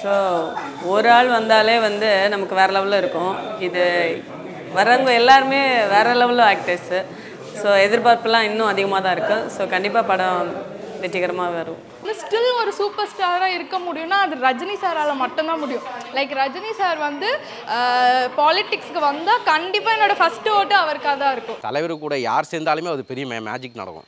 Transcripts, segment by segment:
so ஒரு ஆள் வந்தாலே வந்து நமக்கு வேறு லெவலில் இருக்கும் இது வர்றவங்க எல்லாருமே வேறு லெவலில் ஆக்டர்ஸு ஸோ எதிர்பார்ப்புலாம் இன்னும் அதிகமாக தான் இருக்குது ஸோ கண்டிப்பாக படம் வெற்றிகரமாக வரும் ஸ்டில் ஒரு சூப்பர் ஸ்டாராக இருக்க முடியும்னா அது ரஜினி சாரால் மட்டும்தான் முடியும் லைக் ரஜினி சார் வந்து பாலிட்டிக்ஸ்க்கு வந்தால் கண்டிப்பாக என்னோட ஃபர்ஸ்ட் ஓட்டு அவருக்காக தான் இருக்கும் தலைவர் கூட யார் சேர்ந்தாலுமே அது பெரிய மே மேஜிக் நடக்கும்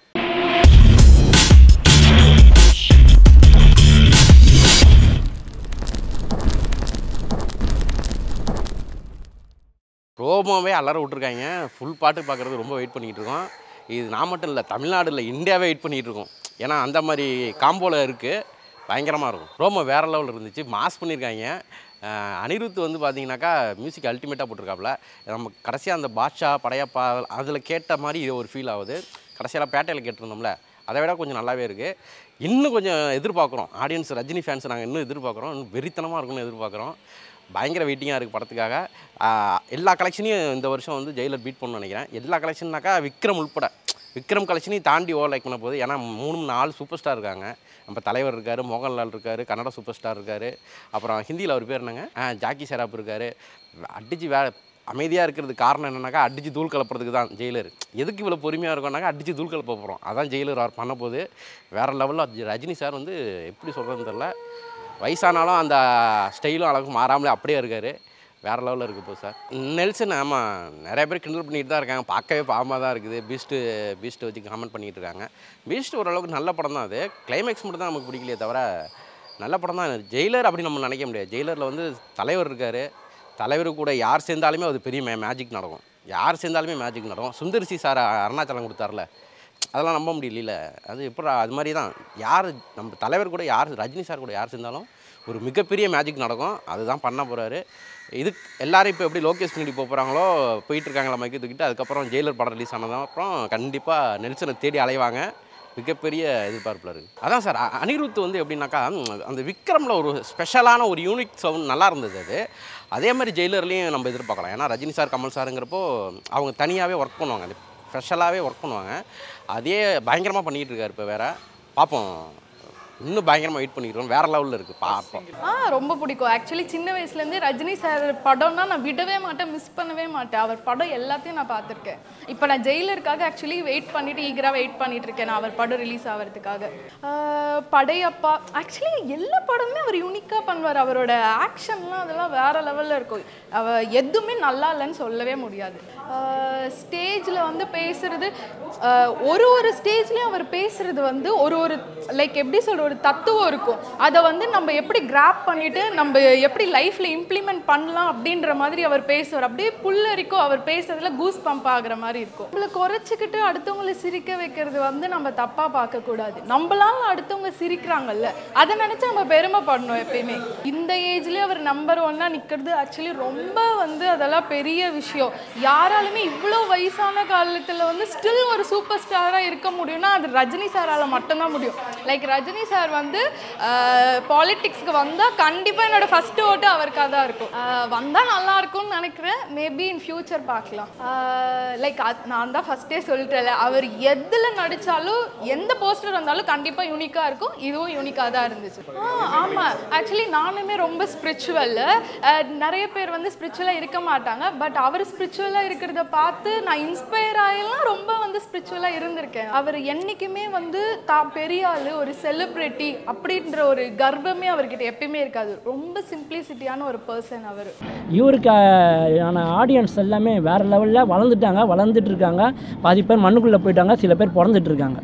ரோமாவே அலற விட்ருக்காங்க ஃபுல் பாட்டு பார்க்குறது ரொம்ப வெயிட் பண்ணிகிட்டு இருக்கோம் இது நான் மட்டும் இல்லை தமிழ்நாடு இல்லை இந்தியாவே வெயிட் பண்ணிகிட்டு இருக்கோம் ஏன்னா அந்த மாதிரி காம்போவில் இருக்குது பயங்கரமாக இருக்கும் ரோமோ வேறு லெவலில் இருந்துச்சு மாஸ் பண்ணியிருக்காங்க அஹ் அனிருத் வந்து பார்த்தீங்கன்னாக்கா மியூசிக் அல்டிமேட்டாக போட்டிருக்காப்புல நம்ம கடைசியாக அந்த பாட்ஷா படையப்பா அதில் கேட்ட மாதிரி இது ஒரு ஃபீல் ஆகுது கடைசியில் பேட்டையில் கேட்டிருந்தோம்ல அதை விட கொஞ்சம் நல்லாவே இருக்குது இன்னும் கொஞ்சம் எதிர்பார்க்குறோம் ஆடியன்ஸ் ரஜினி ஃபேன்ஸ் நாங்கள் இன்னும் எதிர்பார்க்குறோம் இன்னும் வெறித்தனமாக இருக்கும்னு எதிர்பார்க்குறோம் பயங்கர வெயிட்டிங்காக இருக்குது படத்துக்காக ஆஹ் எல்லா கலெக்ஷனையும் இந்த வருஷம் வந்து ஜெயிலர் பீட் பண்ணணும்னு நினைக்கிறேன் எல்லா கலெக்ஷன்னாக்கா விக்ரம் உள்பட விக்ரம் கலெக்ஷனையும் தாண்டி ஓவர் லைக் பண்ண போகுது ஏன்னா மூணு நாலு சூப்பர் ஸ்டார் இருக்காங்க நம்ம தலைவர் இருக்கார் மோகன்லால் இருக்கார் கன்னட சூப்பர் ஸ்டார் இருக்கார் அப்புறம் ஹிந்தியில் அவர் பேர் என்னங்க ஆ, ஜாக்கி ஷெராப் இருக்கார் அடிச்சு வே அமைதியாக இருக்கிறது காரணம் என்னன்னாக்கா அடிச்சு தூள் கலப்புறதுக்கு தான் ஜெயிலர் எதுக்கு இவ்வளோ பொறுமையாக இருக்கோம்னாக்கா அடிச்சு தூள் கலப்ப போகிறோம் அதான் ஜெயிலர் அவர் பண்ண போது வேறு லெவலில் ரஜினி சார் வந்து எப்படி சொல்கிறதுன்னு தெரில வயசானாலும் அந்த ஸ்டைலும் அழகு மாறாமலே அப்படியே இருக்கார் வேறு லெவலில் இருக்குது இப்போ சார் நெல்சன் ஆமாம் நிறைய பேர் கிண்டல் பண்ணிட்டு தான் இருக்காங்க பார்க்கவே பாவமாக தான் இருக்குது பீஸ்ட்டு பீஸ்ட்டை வச்சு காமெண்ட் பண்ணிட்டு இருக்காங்க பீஸ்ட் ஓரளவுக்கு நல்ல படம் தான் அது கிளைமேக்ஸ் மட்டும் தான் நமக்கு பிடிக்கலையே தவிர நல்ல படம் தான் ஜெயிலர் அப்படி நம்ம நினைக்க முடியாது ஜெயிலரில் வந்து தலைவர் இருக்கார் தலைவர் கூட யார் சேர்ந்தாலுமே அது பெரிய மே மேஜிக் நடக்கும் யார் சேர்ந்தாலுமே மேஜிக் நடக்கும் சுந்தர்சி சார் அருணாச்சலம் கொடுத்தார்ல அதெல்லாம் நம்ப முடியல அது எப்படி அது மாதிரி தான் யார் நம்ம தலைவர் கூட யார் ரஜினி சார் கூட யார் சேர்ந்தாலும் ஒரு மிகப்பெரிய மேஜிக் நடக்கும் அதுதான் பண்ண போகிறாரு இது எல்லாரும் இப்போ எப்படி லோகேஷ் பின்னாடி போக போகிறாங்களோ போயிட்டு இருக்காங்களா மைக்கு தூக்கிட்டு அதுக்கப்புறம் ஜெயிலர் படம் ரிலீஸ் ஆனதும் அப்புறம் கண்டிப்பாக நெல்சனை தேடி அலைவாங்க மிகப்பெரிய எதிர்பார்ப்பில் இருக்குது அதான் சார் அ- அனிருத் வந்து எப்படின்னாக்கா ம், அந்த விக்ரமில் ஒரு ஸ்பெஷலான ஒரு யூனிக் சவுண்ட் நல்லா இருந்தது அது அதே மாதிரி ஜெயிலர்லேயும் நம்ம எதிர்பார்க்கலாம் ஏன்னா ரஜினி சார் கமல் சாருங்கிறப்போ அவங்க தனியாகவே ஒர்க் பண்ணுவாங்க அது ஸ்பெஷலாகவே ஒர்க் பண்ணுவாங்க அதே பயங்கரமாக பண்ணிகிட்டு இருக்காரு இப்போ வேறு பார்ப்போம் இன்னும் பயங்கரமாக வெயிட் பண்ணிக்கிறோம் வேறு லெவலில் இருக்குது பார்ப்போம் ஆ ரொம்ப பிடிக்கும் ஆக்சுவலி சின்ன வயசுலேருந்தே ரஜினி சார் படம்னா நான் விடவே மாட்டேன் மிஸ் பண்ணவே மாட்டேன் அவர் படம் எல்லாத்தையும் நான் பார்த்துருக்கேன் இப்போ நான் ஜெயிலருக்காக ஆக்சுவலி வெயிட் பண்ணிட்டு ஈகராக வெயிட் பண்ணிட்டு இருக்கேன் நான் அவர் படம் ரிலீஸ் ஆகிறதுக்காக ஆ, படையப்பா ஆக்சுவலி எல்லா படமுமே அவர் யூனிக்காக பண்ணுவார் அவரோட ஆக்ஷன்லாம் அதெல்லாம் வேற லெவலில் இருக்கும் அவ எதுவுமே நல்லா இல்லைன்னு சொல்லவே முடியாது ஸ்டேஜில் வந்து பேசுறது ஆ, ஒரு ஒரு ஸ்டேஜ்லேயும் அவர் பேசுறது வந்து ஒரு ஒரு லைக் எப்படி சொல்ற ஒரு தத்துவம் இருக்கும் அதை வந்து நம்ம எப்படி கிராப் பண்ணிட்டு நம்ம எப்படி லைஃப்ல இம்ப்ளிமெண்ட் பண்ணலாம் அப்படின்ற மாதிரி அவர் பேசுவார் அப்படியே புல்லரிக்கும் அவர் பேசுறதுல கூஸ் பம்ப் ஆகுற மாதிரி இருக்கும் நம்மளை குறைச்சிக்கிட்டு அடுத்தவங்களை சிரிக்க வைக்கிறது வந்து நம்ம தப்பா பார்க்க கூடாது நம்மளால அடுத்தவங்க சிரிக்கிறாங்கல்ல அதை நினைச்சு நம்ம பெருமைப்படணும் எப்பயுமே இந்த ஏஜ்லயே அவர் நம்பர் ஒன்னா நிக்கிறது ஆக்சுவலி ரொம்ப வந்து அதெல்லாம் பெரிய விஷயம் யாராலுமே இவ்வளோ வயசான காலத்துல வந்து ஸ்டில் ஒரு சூப்பர் ஸ்டாரா இருக்க முடியும்னா அது ரஜினி சாரால மட்டும்தான் முடியும் லைக் ரஜினி சார் வந்து பாலிட்டிக்ஸ்க்கு வந்தால் கண்டிப்பாக என்னோட ஃபர்ஸ்ட் ஓட்டு அவருக்காக தான் இருக்கும் வந்தால் நல்லா இருக்கும்னு நினைக்கிறேன் மேபி இன் ஃபியூச்சர் பார்க்கலாம் லைக் நான் தான் ஃபஸ்ட்டே சொல்லிட்டேன்ல அவர் எதில் நடித்தாலும் எந்த போஸ்டர் வந்தாலும் கண்டிப்பாக யூனிக்காக இருக்கும் இதுவும் யூனிக்காக தான் இருந்துச்சு ஆ ஆமாம் ஆக்சுவலி நானுமே ரொம்ப ஸ்பிரிச்சுவல் நிறைய பேர் வந்து ஸ்பிரிச்சுவலாக இருக்க மாட்டாங்க பட் அவர் ஸ்பிரிச்சுவலாக இருக்கிறத பார்த்து நான் இன்ஸ்பயர் ஆகலாம் ரொம்ப வந்து ஸ்பிரிச்சுவலாக இருந்திருக்கேன் அவர் என்னைக்குமே வந்து தான் பெரிய ஆளு ஒரு செலிப்ரிட்டி அப்படின்ற ஒரு கர்வமே அவர்கிட்ட எப்பயுமே இருக்காது ரொம்ப சிம்பிளிசிட்டியான ஒரு பர்சன் அவர் இவருக்கு ஆன ஆடியன்ஸ் எல்லாமே வேறு லெவலில் வளர்ந்துட்டாங்க வளர்ந்துட்டு இருக்காங்க பாதி பேர் மண்ணுக்குள்ளே போயிட்டாங்க சில பேர் பிறந்துட்டு இருக்காங்க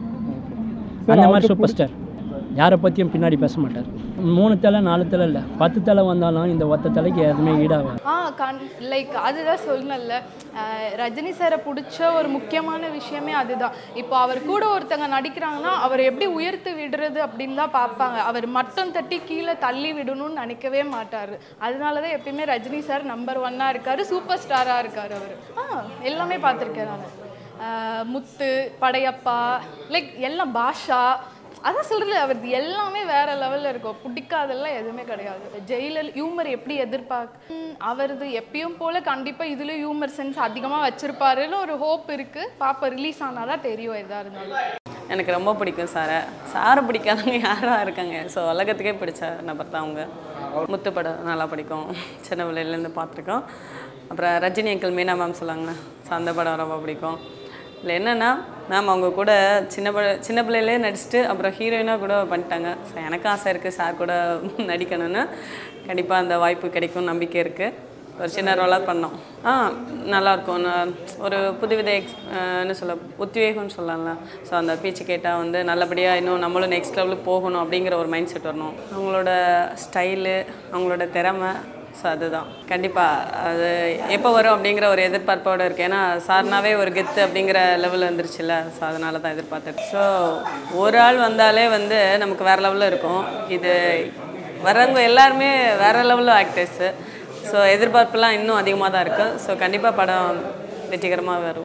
அந்த மாதிரி சூப்பர் ஸ்டார் யாரை பற்றியும் பின்னாடி பேச மாட்டார் மூணு தலை நாலு தலை இல்லை பத்து தலை வந்தாலும் இந்த ஒத்த தலைக்கு எதுவுமே ஈடாகாது ஆ கண் லைக் அதுதான் சொன்னல ரஜினி சாரை பிடிச்ச ஒரு முக்கியமான விஷயமே அதுதான் இப்போ அவர் கூட ஒருத்தங்க நடிக்கிறாங்கன்னா அவர் எப்படி உயர்த்து விடுறது அப்படின்னு தான் பார்ப்பாங்க அவர் மட்டும் தட்டி கீழே தள்ளி விடணும்னு நினைக்கவே மாட்டார் அதனால தான் எப்பயுமே ரஜினி சார் நம்பர் ஒன்னாக இருக்கார் சூப்பர் ஸ்டாராக இருக்கார் அவர் ஆ எல்லாமே பார்த்துருக்கேன் நான் முத்து படையப்பா லைக் எல்லாம் பாஷா அதான் சொல்கிறது அவரது எல்லாமே வேற லெவலில் இருக்கும் பிடிக்காதெல்லாம் எதுவுமே கிடையாது ஜெயிலர் ஹியூமர் எப்படி எதிர்பார்க்க ம், அவரது எப்பயும் போல கண்டிப்பாக இதுலேயும் ஹியூமர் சென்ஸ் அதிகமாக வச்சிருப்பாருன்னு ஒரு ஹோப் இருக்குது பாப்பா ரிலீஸ் ஆனால் தான் தெரியும் எதாக இருந்தாலும் எனக்கு ரொம்ப பிடிக்கும் சாரை சாரை பிடிக்காதவங்க யாராக இருக்காங்க ஸோ உலகத்துக்கே பிடிச்ச நபர் தான் அவங்க முத்து படம் நல்லா பிடிக்கும் சின்ன பிள்ளையிலேருந்து பார்த்துருக்கோம் அப்புறம் ரஜினி அங்கிள் மீனா மேம் சொல்லாங்க ஸோ அந்த படம் ரொம்ப பிடிக்கும் இல்லை என்னென்னா மேம் அவங்க கூட சின்ன பிள்ளை சின்ன பிள்ளையிலே நடிச்சுட்டு அப்புறம் ஹீரோயினாக கூட பண்ணிட்டாங்க ஸோ எனக்கும் ஆசை இருக்குது சார் கூட நடிக்கணும்னு கண்டிப்பாக அந்த வாய்ப்பு கிடைக்கும் நம்பிக்கை இருக்குது ஒரு சின்ன ரோலாக பண்ணோம் ஆ நல்லாயிருக்கும் நான் ஒரு புதுவித எக்ஸ் என்ன சொல்ல உத்வேகம்னு சொல்லலாம்ல ஸோ அந்த பேச்சு கேட்டால் வந்து நல்லபடியாக இன்னும் நம்மளும் நெக்ஸ்ட் லெவலுக்கு போகணும் அப்படிங்கிற ஒரு மைண்ட் செட் வரணும் அவங்களோட ஸ்டைலு அவங்களோட திறமை ஸோ அதுதான் கண்டிப்பாக அது எப்போ வரும் அப்படிங்கிற ஒரு எதிர்பார்ப்போடு இருக்குது ஏன்னா சார்னாவே ஒரு கெத்து அப்படிங்கிற லெவல் வந்துருச்சுல்ல ஸோ அதனால தான் எதிர்பார்த்தது ஸோ ஒரு ஆள் வந்தாலே வந்து நமக்கு வேறு லெவலில் இருக்கும் இது வர்றவங்க எல்லாருமே வேறு லெவலில் ஆக்டர்ஸு ஸோ எதிர்பார்ப்புலாம் இன்னும் அதிகமாக தான் இருக்குது ஸோ கண்டிப்பாக படம் வெற்றிகரமாக வரும்